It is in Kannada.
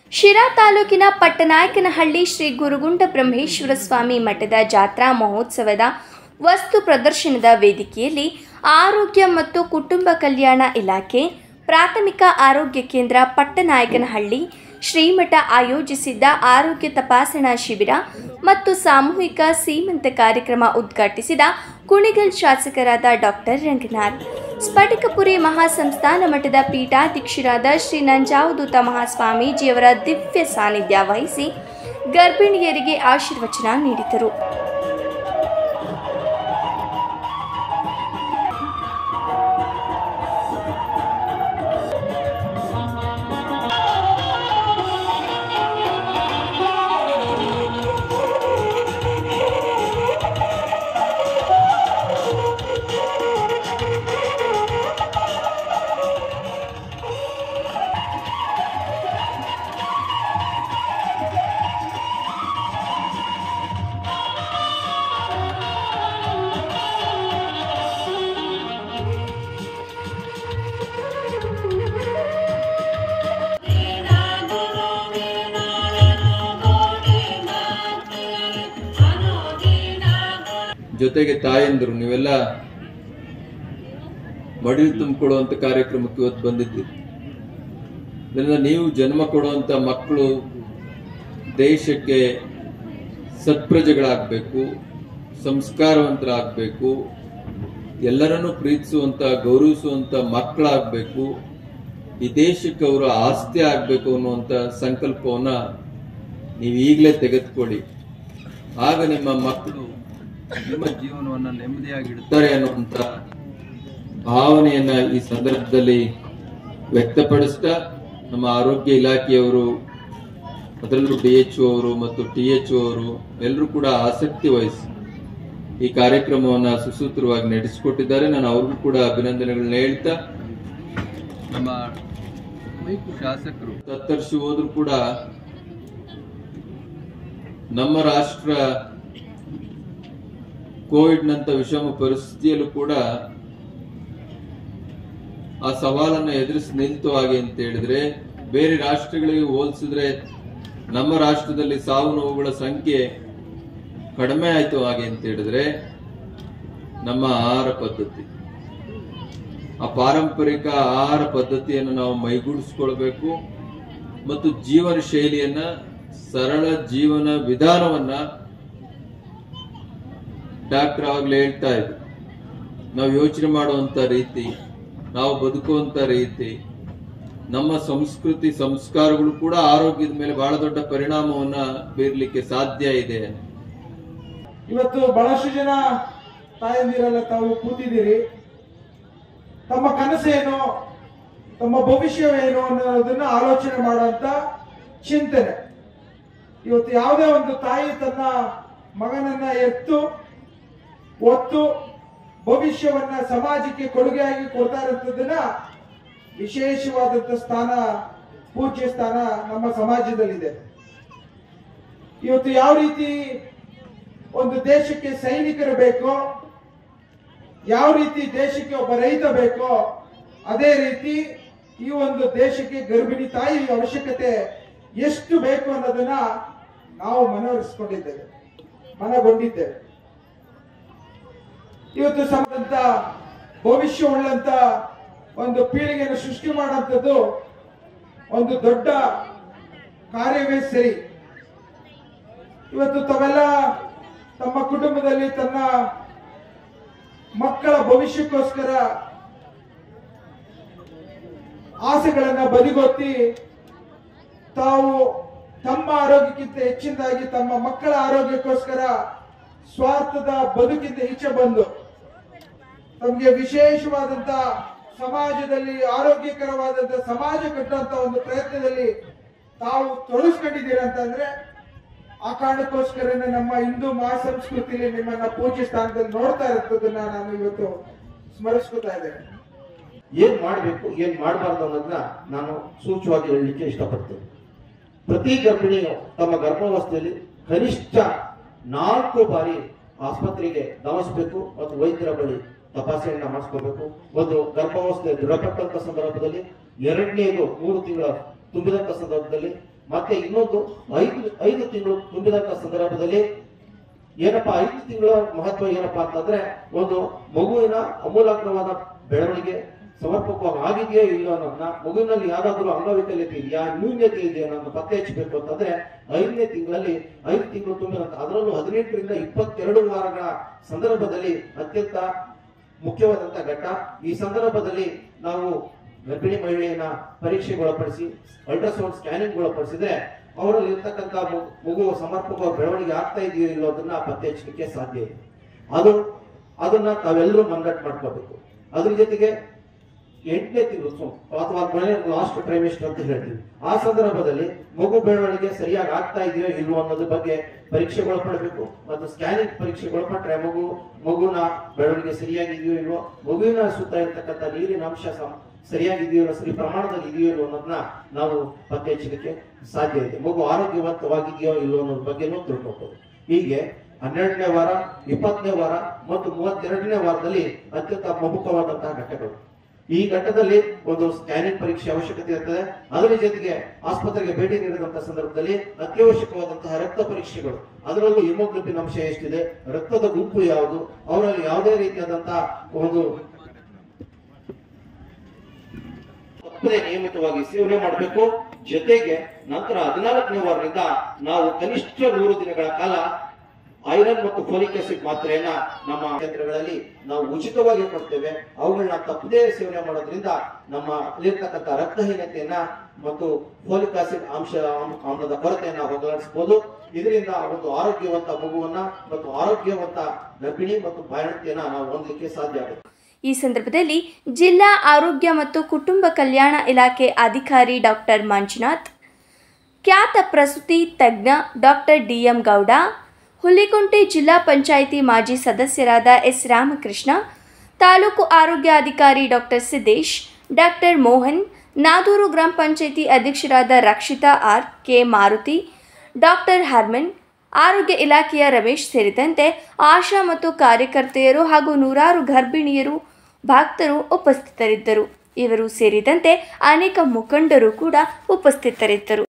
ಶಿರಾ ತಾಲೂಕಿನ ಪಟ್ಟನಾಯಕನಹಳ್ಳಿ ಶ್ರೀ ಗುರುಗುಂಡ ಬ್ರಹ್ಮೇಶ್ವರ ಸ್ವಾಮಿ ಮಠದ ಜಾತ್ರಾ ಮಹೋತ್ಸವದ ವಸ್ತು ಪ್ರದರ್ಶನದ ವೇದಿಕೆಯಲ್ಲಿ ಆರೋಗ್ಯ ಮತ್ತು ಕುಟುಂಬ ಕಲ್ಯಾಣ ಇಲಾಖೆ ಪ್ರಾಥಮಿಕ ಆರೋಗ್ಯ ಕೇಂದ್ರ ಪಟ್ಟನಾಯಕನಹಳ್ಳಿ ಶ್ರೀಮಠ ಆಯೋಜಿಸಿದ್ದ ಆರೋಗ್ಯ ತಪಾಸಣಾ ಶಿಬಿರ ಮತ್ತು ಸಾಮೂಹಿಕ ಸೀಮಂತ ಕಾರ್ಯಕ್ರಮ ಉದ್ಘಾಟಿಸಿದ ಕುಣಿಗಲ್ ಶಾಸಕರಾದ ಡಾಕ್ಟರ್ ರಂಗನಾಥ್ ಸ್ಫಟಿಕಪುರಿ ಮಹಾಸಂಸ್ಥಾನ ಮಠದ ಪೀಠಾಧ್ಯಕ್ಷರಾದ ಶ್ರೀ ನಂಜಾವಧೂತ ಮಹಾಸ್ವಾಮೀಜಿಯವರ ದಿವ್ಯ ಸಾನ್ನಿಧ್ಯ ವಹಿಸಿ ಗರ್ಭಿಣಿಯರಿಗೆ ಆಶೀರ್ವಚನ ನೀಡಿದರು ಜೊತೆಗೆ ತಾಯಂದ್ರು ನೀವೆಲ್ಲ ಮಡಿಲು ತುಂಬಿಕೊಡುವಂತ ಕಾರ್ಯಕ್ರಮಕ್ಕೆ ಇವತ್ತು ಬಂದಿದ್ದೀರಿ ಇದರಿಂದ ನೀವು ಜನ್ಮ ಕೊಡುವಂತ ಮಕ್ಕಳು ದೇಶಕ್ಕೆ ಸತ್ಪ್ರಜೆಗಳಾಗಬೇಕು ಸಂಸ್ಕಾರವಂತರಾಗಬೇಕು ಎಲ್ಲರನ್ನೂ ಪ್ರೀತಿಸುವಂತ ಗೌರವಿಸುವಂತ ಮಕ್ಕಳಾಗಬೇಕು ಈ ದೇಶಕ್ಕೆ ಅವರ ಆಸ್ತಿ ಆಗಬೇಕು ಅನ್ನುವಂತ ಸಂಕಲ್ಪವನ್ನ ನೀವು ಈಗಲೇ ತೆಗೆದುಕೊಳ್ಳಿ ಆಗ ನಿಮ್ಮ ಮಕ್ಕಳು ನಿಮ್ಮ ಜೀವನವನ್ನ ನೆಮ್ಮದಿಯಾಗಿಡ್ತಾರೆ ಅನ್ನುವಂತ ಭಾವನೆಯನ್ನ ಈ ಸಂದರ್ಭದಲ್ಲಿ ವ್ಯಕ್ತಪಡಿಸ್ತಾ ನಮ್ಮ ಆರೋಗ್ಯ ಇಲಾಖೆಯವರು ಅದರಲ್ಲೂ ಡಿ ಎಚ್ ಅವರು ಮತ್ತು ಟಿ ಎಚ್ ಅವರು ಎಲ್ಲರೂ ಕೂಡ ಆಸಕ್ತಿ ವಹಿಸಿ ಈ ಕಾರ್ಯಕ್ರಮವನ್ನ ಸುಸೂತ್ರವಾಗಿ ನಡೆಸಿಕೊಟ್ಟಿದ್ದಾರೆ ನಾನು ಅವ್ರಿಗೂ ಕೂಡ ಅಭಿನಂದನೆಗಳನ್ನ ಹೇಳ್ತಾ ನಮ್ಮ ಶಾಸಕರು ತತ್ತರಿಸಿ ಹೋದ್ರು ಕೂಡ ನಮ್ಮ ರಾಷ್ಟ್ರ ಕೋವಿಡ್ ನಂತ ವಿಷಮ ಪರಿಸ್ಥಿತಿಯಲ್ಲೂ ಕೂಡ ಆ ಸವಾಲನ್ನ ಎದುರಿಸಿ ನಿಲ್ತು ಹಾಗೆ ಅಂತ ಹೇಳಿದ್ರೆ ಬೇರೆ ರಾಷ್ಟ್ರಗಳಿಗೆ ಹೋಲಿಸಿದ್ರೆ ನಮ್ಮ ರಾಷ್ಟ್ರದಲ್ಲಿ ಸಾವು ನೋವುಗಳ ಸಂಖ್ಯೆ ಕಡಿಮೆ ಆಯ್ತು ಹಾಗೆ ಅಂತ ಹೇಳಿದ್ರೆ ನಮ್ಮ ಆಹಾರ ಪದ್ಧತಿ ಆ ಪಾರಂಪರಿಕ ಆಹಾರ ಪದ್ಧತಿಯನ್ನು ನಾವು ಮೈಗೂಡಿಸ್ಕೊಳ್ಬೇಕು ಮತ್ತು ಜೀವನ ಶೈಲಿಯನ್ನ ಸರಳ ಜೀವನ ವಿಧಾನವನ್ನ ಡಾಕ್ಟರ್ ಆಗ್ಲೇ ಹೇಳ್ತಾ ಇದ್ರು ನಾವು ಯೋಚನೆ ಮಾಡುವಂತ ರೀತಿ ನಾವು ಬದುಕುವಂತ ರೀತಿ ನಮ್ಮ ಸಂಸ್ಕೃತಿ ಸಂಸ್ಕಾರಗಳು ಕೂಡ ಆರೋಗ್ಯದ ಮೇಲೆ ಬಹಳ ದೊಡ್ಡ ಪರಿಣಾಮವನ್ನ ಬೀರ್ಲಿಕ್ಕೆ ಸಾಧ್ಯ ಇದೆ ಇವತ್ತು ಬಹಳಷ್ಟು ಜನ ತಾಯಂದಿರೆಲ್ಲ ತಾವು ಕೂತಿದ್ದೀರಿ ತಮ್ಮ ಕನಸೇನು ತಮ್ಮ ಭವಿಷ್ಯವೇನು ಅನ್ನೋದನ್ನ ಆಲೋಚನೆ ಮಾಡುವಂತ ಚಿಂತನೆ ಇವತ್ತು ಯಾವುದೇ ಒಂದು ತಾಯಿ ತನ್ನ ಮಗನನ್ನ ಎತ್ತು ಒತ್ತು ಭವಿಷ್ಯವನ್ನ ಸಮಾಜಕ್ಕೆ ಕೊಡುಗೆಯಾಗಿ ಕೊಡ್ತಾ ಇರುವಂತದನ್ನ ವಿಶೇಷವಾದಂತ ಸ್ಥಾನ ಪೂಜ್ಯ ಸ್ಥಾನ ನಮ್ಮ ಸಮಾಜದಲ್ಲಿದೆ ಇವತ್ತು ಯಾವ ರೀತಿ ಒಂದು ದೇಶಕ್ಕೆ ಸೈನಿಕರು ಬೇಕೋ ಯಾವ ರೀತಿ ದೇಶಕ್ಕೆ ಒಬ್ಬ ರೈತ ಬೇಕೋ ಅದೇ ರೀತಿ ಈ ಒಂದು ದೇಶಕ್ಕೆ ಗರ್ಭಿಣಿ ತಾಯಿ ಅವಶ್ಯಕತೆ ಎಷ್ಟು ಬೇಕು ಅನ್ನೋದನ್ನ ನಾವು ಮನವರಿಸಿಕೊಂಡಿದ್ದೇವೆ ಮನಗೊಂಡಿದ್ದೇವೆ ಇವತ್ತು ಸಮಾಜಂತ ಭವಿಷ್ಯ ಉಳ್ಳಂತ ಒಂದು ಪೀಳಿಗೆಯನ್ನು ಸೃಷ್ಟಿ ಮಾಡುವಂಥದ್ದು ಒಂದು ದೊಡ್ಡ ಕಾರ್ಯವೇ ಸರಿ ಇವತ್ತು ತಾವೆಲ್ಲ ತಮ್ಮ ಕುಟುಂಬದಲ್ಲಿ ತನ್ನ ಮಕ್ಕಳ ಭವಿಷ್ಯಕ್ಕೋಸ್ಕರ ಆಸೆಗಳನ್ನ ಬದಿಗೊತ್ತಿ ತಾವು ತಮ್ಮ ಆರೋಗ್ಯಕ್ಕಿಂತ ಹೆಚ್ಚಿನದಾಗಿ ತಮ್ಮ ಮಕ್ಕಳ ಆರೋಗ್ಯಕ್ಕೋಸ್ಕರ ಸ್ವಾರ್ಥದ ಬದುಕಿಂದ ಈಚೆ ಬಂದು ತಮಗೆ ವಿಶೇಷವಾದಂತ ಸಮಾಜದಲ್ಲಿ ಆರೋಗ್ಯಕರವಾದಂತ ಸಮಾಜ ಕಟ್ಟುವಂತ ಒಂದು ಪ್ರಯತ್ನದಲ್ಲಿ ತಾವು ತೊಡಗಿಸ್ಕೊಂಡಿದ್ದೀರ ಅಂತಂದ್ರೆ ಆ ಕಾರಣಕ್ಕೋಸ್ಕರನೇ ನಮ್ಮ ಹಿಂದೂ ಮಹಾಸಂಸ್ಕೃತಿಯಲ್ಲಿ ನಿಮ್ಮನ್ನ ಪೂಜ್ಯ ಸ್ಥಾನದಲ್ಲಿ ನೋಡ್ತಾ ಇರೋದನ್ನ ನಾನು ಇವತ್ತು ಸ್ಮರಿಸ್ಕೊತಾ ಇದ್ದೇನೆ ಏನ್ ಮಾಡ್ಬೇಕು ಏನ್ ಮಾಡಬಾರ್ದು ಅನ್ನೋದನ್ನ ನಾನು ಸೂಚ್ಯವಾಗಿ ಹೇಳಲಿಕ್ಕೆ ಇಷ್ಟಪಡ್ತೇನೆ ಪ್ರತಿ ಗರ್ಭಿಣಿಯು ತಮ್ಮ ಗರ್ಭಾವಸ್ಥೆಯಲ್ಲಿ ಕನಿಷ್ಠ ನಾಲ್ಕು ಬಾರಿ ಆಸ್ಪತ್ರೆಗೆ ಧಾವಿಸಬೇಕು ಮತ್ತು ವೈದ್ಯರ ಬಳಿ ತಪಾಸಣೆಯನ್ನ ಮಾಡಿಸ್ಕೋಬೇಕು ಒಂದು ಗರ್ಭಾವಸ್ಥೆ ದೃಢಪಟ್ಟಂತ ಸಂದರ್ಭದಲ್ಲಿ ಎರಡನೇದು ಮೂರು ತಿಂಗಳ ತುಂಬಿದಂತ ಸಂದರ್ಭದಲ್ಲಿ ಮತ್ತೆ ಇನ್ನೊಂದು ಐದು ಐದು ತಿಂಗಳು ತುಂಬಿದಂತ ಸಂದರ್ಭದಲ್ಲಿ ಏನಪ್ಪಾ ಐದು ತಿಂಗಳ ಮಹತ್ವ ಏನಪ್ಪಾ ಅಂತಂದ್ರೆ ಒಂದು ಮಗುವಿನ ಅಮೂಲಾಗ್ರವಾದ ಬೆಳವಣಿಗೆ ಸಮರ್ಪಕವಾಗಿ ಆಗಿದೆಯಾ ಇಲ್ಲ ಅನ್ನೋದನ್ನ ಮಗುವಿನಲ್ಲಿ ಯಾವ್ದಾದ್ರು ಅಂಗವೈಕಲ್ಯತೆ ಇದೆಯಾ ನ್ಯೂನ್ಯತೆ ಇದೆಯಾ ಅನ್ನೋದನ್ನ ಪತ್ತೆ ಹಚ್ಚಬೇಕು ಅಂತಂದ್ರೆ ಐದನೇ ತಿಂಗಳಲ್ಲಿ ಐದು ತಿಂಗಳು ತುಂಬಿದಂತ ಅದರಲ್ಲೂ ಹದಿನೆಂಟರಿಂದ ಇಪ್ಪತ್ತೆರಡು ವಾರಗಳ ಸಂದರ್ಭದಲ್ಲಿ ಅತ್ಯಂತ ಮುಖ್ಯವಾದಂತ ಘಟ್ಟ ಈ ಸಂದರ್ಭದಲ್ಲಿ ನಾವು ಗರ್ಭಿಣಿ ಮಹಿಳೆಯನ್ನ ಪರೀಕ್ಷೆಗೆ ಒಳಪಡಿಸಿ ಅಲ್ಟ್ರಾಸೌಂಡ್ ಸ್ಕ್ಯಾನಿಂಗ್ ಒಳಪಡಿಸಿದ್ರೆ ಅವರಲ್ಲಿ ಇರ್ತಕ್ಕಂಥ ಮಗು- ಮಗು ಸಮರ್ಪಕ ಬೆಳವಣಿಗೆ ಆಗ್ತಾ ಇದೆಯೋ ಇಲ್ಲೋ ಅದನ್ನ ಪತ್ತೆ ಹಚ್ಚಲಿಕ್ಕೆ ಸಾಧ್ಯ ಇದೆ ಅದು ಅದನ್ನ ತಾವೆಲ್ಲರೂ ಮನಗಟ್ಟು ಮಾಡ್ಕೋಬೇಕು ಅದ್ರ ಜೊತೆಗೆ ಎಂಟನೇ ತಿಂಗಳು ಅಥವಾ ಲಾಸ್ಟ್ ಟ್ರೈಮಿಸ್ಟರ್ ಅಂತ ಹೇಳ್ತೀವಿ ಆ ಸಂದರ್ಭದಲ್ಲಿ ಮಗು ಬೆಳವಣಿಗೆ ಸರಿಯಾಗಿ ಆಗ್ತಾ ಇದೆಯೋ ಇಲ್ವೋ ಅನ್ನೋದ್ರ ಬಗ್ಗೆ ಪರೀಕ್ಷೆಗೆ ಒಳಪಡಬೇಕು ಮತ್ತು ಸ್ಕ್ಯಾನಿಂಗ್ ಪರೀಕ್ಷೆಗೆ ಒಳಪಟ್ರೆ ಮಗು ಮಗುನ ಬೆಳವಣಿಗೆ ಸರಿಯಾಗಿದೆಯೋ ಇಲ್ವೋ ಮಗುವಿನ ಸುತ್ತ ಇರ್ತಕ್ಕಂಥ ನೀರಿನ ಅಂಶ ಸಮ- ಸರಿಯಾಗಿದೆಯೋ ಇಲ್ವೋ, ಸರಿ ಪ್ರಮಾಣದಲ್ಲಿ ಇದೆಯೋ ಇಲ್ವೋ ಅನ್ನೋದನ್ನ ನಾವು ಪತ್ತೆ ಹಚ್ಚಲಿಕ್ಕೆ ಸಾಧ್ಯ ಇದೆ ಮಗು ಆರೋಗ್ಯವಂತವಾಗಿದೆಯೋ ಇಲ್ವೋ ಅನ್ನೋದ್ರ ಬಗ್ಗೆನೂ ತಿಳ್ಕೊಬಹುದು ಹೀಗೆ ಹನ್ನೆರಡನೇ ವಾರ ಇಪ್ಪತ್ತನೇ ವಾರ ಮತ್ತು ಮೂವತ್ತೆರಡನೇ ವಾರದಲ್ಲಿ ಅತ್ಯಂತ ಪ್ರಮುಖವಾದಂತಹ ಘಟ್ಟಗಳು ಈ ಘಟ್ಟದಲ್ಲಿ ಒಂದು ಸ್ಕ್ಯಾನಿಂಗ್ ಪರೀಕ್ಷೆ ಅವಶ್ಯಕತೆ ಇರ್ತದೆ ಅದರ ಜೊತೆಗೆ ಆಸ್ಪತ್ರೆಗೆ ಭೇಟಿ ನೀಡಿದಂತಹ ಸಂದರ್ಭದಲ್ಲಿ ಅತ್ಯವಶ್ಯಕವಾದಂತಹ ರಕ್ತ ಪರೀಕ್ಷೆಗಳು ಅದರಲ್ಲೂ ಹಿಮೋಗ್ಲೋಬಿನ್ ಅಂಶ ಎಷ್ಟಿದೆ ರಕ್ತದ ಗುಂಪು ಯಾವುದು ಅವರಲ್ಲಿ ಯಾವುದೇ ರೀತಿಯಾದಂತಹ ಒಂದು ತಪ್ಪದೆ ನಿಯಮಿತವಾಗಿ ಸೇವನೆ ಮಾಡಬೇಕು ಜೊತೆಗೆ ನಂತರ ಹದಿನಾಲ್ಕನೇ ವಾರದಿಂದ ನಾವು ಕನಿಷ್ಠ ನೂರು ದಿನಗಳ ಕಾಲ ಐರನ್ ಮತ್ತು ಫೋಲಿಕ್ ಆಸಿಡ್ ಮಾತ್ರೆಯನ್ನ ನಮ್ಮ ಕೇಂದ್ರಗಳಲ್ಲಿ ನಾವು ಉಚಿತವಾಗಿ ಕೊಡ್ತೇವೆ ಅವುಗಳನ್ನ ತಪ್ಪದೇ ಸೇವನೆ ಮಾಡೋದ್ರಿಂದ ನಮ್ಮ ಅಲ್ಲಿರ್ತಕ್ಕಂಥ ರಕ್ತಹೀನತೆಯನ್ನ ಮತ್ತು ಫೋಲಿಕ್ ಆಸಿಡ್ ಅಂಶ ಆಮ್- ಆಮ್ಲದ ಕೊರತೆಯನ್ನ ಹೋಗಲಾಡಿಸಬಹುದು ಇದರಿಂದ ಒಂದು ಆರೋಗ್ಯವಂತ ಮಗುವನ್ನ ಮತ್ತು ಆರೋಗ್ಯವಂತ ಗರ್ಭಿಣಿ ಮತ್ತು ಬಾಣಂತಿಯನ್ನ ನಾವು ಹೊಂದಲಿಕ್ಕೆ ಸಾಧ್ಯ ಆಗುತ್ತೆ ಈ ಸಂದರ್ಭದಲ್ಲಿ ಜಿಲ್ಲಾ ಆರೋಗ್ಯ ಮತ್ತು ಕುಟುಂಬ ಕಲ್ಯಾಣ ಇಲಾಖೆ ಅಧಿಕಾರಿ ಡಾಕ್ಟರ್ ಮಂಜುನಾಥ್ ಖ್ಯಾತ ಪ್ರಸೂತಿ ತಜ್ಞ ಡಾಕ್ಟರ್ ಡಿಎಂ ಗೌಡ ಹುಲಿಕುಂಟೆ ಜಿಲ್ಲಾ ಪಂಚಾಯಿತಿ ಮಾಜಿ ಸದಸ್ಯರಾದ ಎಸ್ ರಾಮಕೃಷ್ಣ ತಾಲೂಕು ಆರೋಗ್ಯಾಧಿಕಾರಿ ಡಾಕ್ಟರ್ ಸಿದ್ದೇಶ್ ಡಾಕ್ಟರ್ ಮೋಹನ್ ನಾದೂರು ಗ್ರಾಮ ಪಂಚಾಯಿತಿ ಅಧ್ಯಕ್ಷರಾದ Rakshitha R K Maruthi doctor Harman ಆರೋಗ್ಯ ಇಲಾಖೆಯ ರಮೇಶ್ ಸೇರಿದಂತೆ ಆಶಾ ಮತ್ತು ಕಾರ್ಯಕರ್ತೆಯರು ಹಾಗೂ ನೂರಾರು ಗರ್ಭಿಣಿಯರು ಭಕ್ತರು ಉಪಸ್ಥಿತರಿದ್ದರು ಇವರು ಸೇರಿದಂತೆ ಅನೇಕ ಮುಖಂಡರು ಕೂಡ ಉಪಸ್ಥಿತರಿದ್ದರು